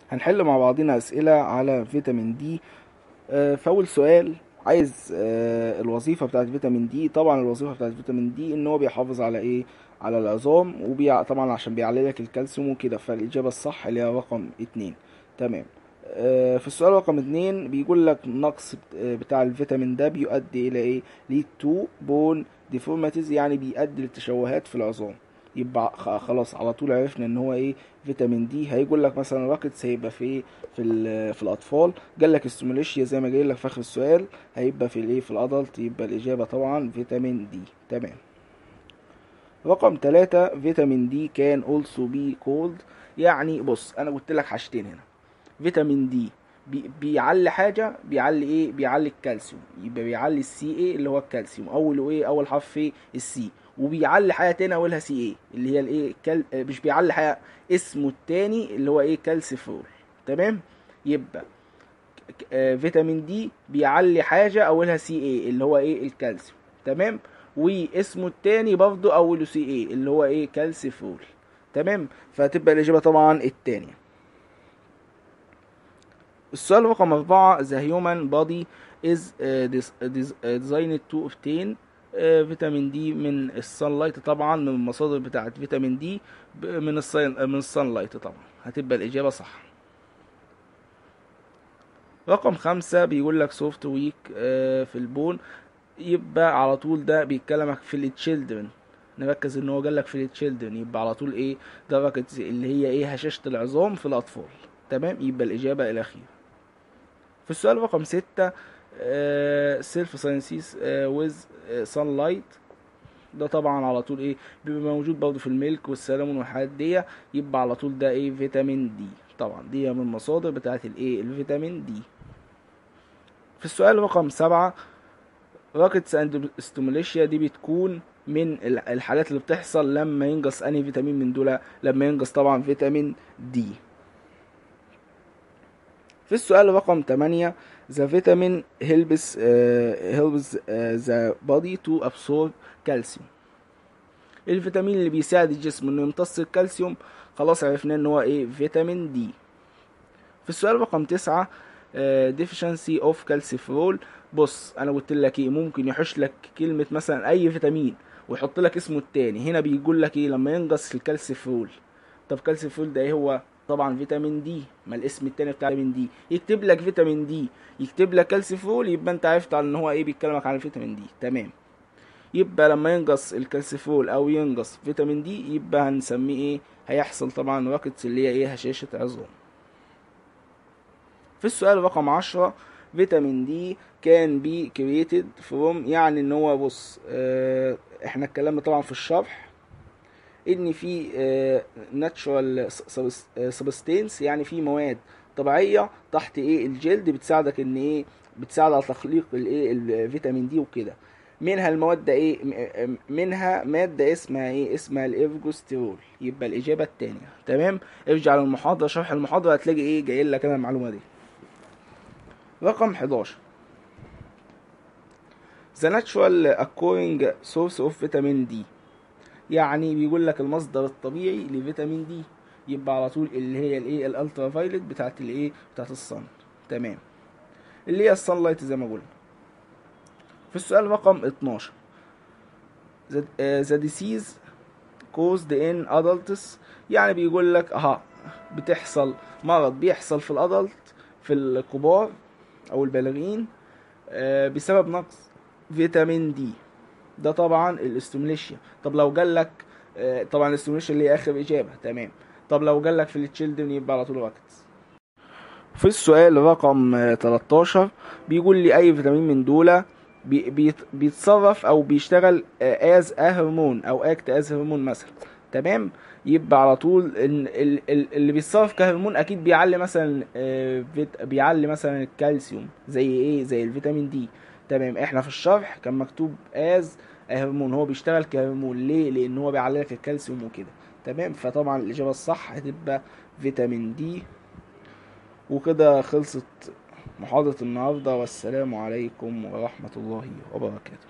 هنحل مع بعضنا أسئلة على فيتامين دي آه، فأول سؤال عايز آه، الوظيفة بتاعت فيتامين دي طبعا الوظيفة بتاعت فيتامين دي إن هو بيحافظ على إيه على العظام وبيع طبعا عشان بيعلي لك الكالسيوم وكده فالإجابة الصح اللي هي رقم اتنين تمام آه، في السؤال رقم اتنين بيقول لك نقص بت- آه، بتاع الفيتامين ده بيؤدي إلى إيه lead to bone deformities يعني بيؤدي للتشوهات في العظام يبقى خ- خلاص على طول عرفنا ان هو ايه فيتامين دي هيقول لك مثلا راكتس هيبقى في ايه في ال- في الاطفال قال لك استيموليشيا زي ما جاي لك في اخر السؤال هيبقى في الايه في الادلت يبقى الاجابه طبعا فيتامين دي تمام رقم ثلاثة فيتامين دي كان also be called يعني بص انا قلت لك حاجتين هنا فيتامين دي بي بيعلي حاجه بيعلي ايه بيعلي الكالسيوم يبقى بيعلي السي اي اللي هو الكالسيوم اوله ايه اول حرف ايه السي وبيعلي حاجه تاني اولها سي اي اللي هي الايه كال... آه، مش بيعلي حاجه اسمه التاني اللي هو ايه كالسيفول تمام يبقى ك- آه، فيتامين دي بيعلي حاجه اولها سي اي اللي هو ايه الكالسيوم تمام واسمه التاني برضه اوله سي اي اللي هو ايه كالسيفول تمام فهتبقى الاجابه طبعا التانية السؤال رقم أربعة The human body is uh, dis- dis- uh, designed to obtain uh, فيتامين دي من السانلايت طبعا من المصادر بتاعة فيتامين دي ب- من الصين من السانلايت طبعا هتبقى الإجابة صح رقم خمسة بيقول لك سوفت ويك في البون يبقى على طول ده بيتكلمك في التشيلدرن نركز ان هو جالك في التشيلدرن يبقى على طول ايه درجة اللي هي ايه هشاشة العظام في الأطفال تمام يبقى الإجابة الأخيرة في السؤال رقم ستة سيلف ساينسيس ويز سان لايت ده طبعا على طول ايه بيبقى موجود برضه في الميلك والسلمون والحاجات دي يبقى على طول ده ايه فيتامين دي طبعا دي من المصادر بتاعت الايه الفيتامين دي في السؤال رقم سبعة راكتس اند ستيموليشيا دي بتكون من ال- الحالات اللي بتحصل لما ينقص انهي فيتامين من دول لما ينقص طبعا فيتامين دي في السؤال رقم 8 the vitamin helps uh, helps uh, the body to absorb calcium الفيتامين اللي بيساعد الجسم انه يمتص الكالسيوم خلاص عرفنا ان هو ايه فيتامين دي في السؤال رقم 9 uh, deficiency of calciferol بص انا قلت لك ايه ممكن يحش لك كلمة مثلا اي فيتامين ويحط لك اسمه التاني هنا بيقول لك ايه لما ينقص الكالسيفرول طب كالسيفرول ده ايه هو طبعا فيتامين دي ما الاسم التاني بتاع فيتامين دي يكتب لك فيتامين دي يكتب لك كالسيفرول يبقى انت عرفت على ان هو ايه بيتكلمك عن الفيتامين دي تمام يبقى لما ينقص الكالسيفرول او ينقص فيتامين دي يبقى هنسميه ايه هيحصل طبعا وقت اللي هي ايه هشاشة عظام في السؤال رقم عشرة فيتامين دي كان بي كرييتد فروم يعني ان هو بص اه احنا اتكلمنا طبعا في الشرح ان في ناتشورال سبستانس يعني في مواد طبيعيه تحت ايه الجلد بتساعدك ان ايه بتساعد على تخليق الايه الفيتامين دي وكده منها المواد ده ايه م- منها ماده اسمها ايه اسمها الافجوستيرول يبقى الاجابه التانية تمام ارجع للمحاضره شرح المحاضره هتلاقي ايه جاي لك انا المعلومه دي رقم 11 The natural occurring source of vitamin D يعني بيقول لك المصدر الطبيعي لفيتامين دي يبقى على طول اللي هي الايه الالترا فايلت بتاعت الايه بتاعت الصن تمام اللي هي الصن لايت زي ما قلنا في السؤال رقم 12 the, uh, the disease caused in adults يعني بيقول لك اها بتحصل مرض بيحصل في الادلت في الكبار او البالغين آه، بسبب نقص فيتامين دي ده طبعا الاستوميليشيا طب لو جالك آه، طبعا الاستوميليشيا اللي هي اخر اجابه تمام طب لو جالك في التشيلدرن يبقى على طول وقت في السؤال رقم آه، 13 بيقول لي اي فيتامين من دول بي- بيت- بيتصرف او بيشتغل از هرمون او اكت از هرمون مثلا تمام يبقى على طول إن ال- ال- اللي بيتصرف كهرمون اكيد بيعلي مثلا آه، فيت- بيعلي مثلا الكالسيوم زي ايه زي الفيتامين دي تمام احنا في الشرح كان مكتوب از هرمون هو بيشتغل كهرمون ليه لان هو بيعلي لك الكالسيوم وكده تمام فطبعا الاجابه الصح هتبقى فيتامين دي وكده خلصت محاضرة النهاردة والسلام عليكم ورحمة الله وبركاته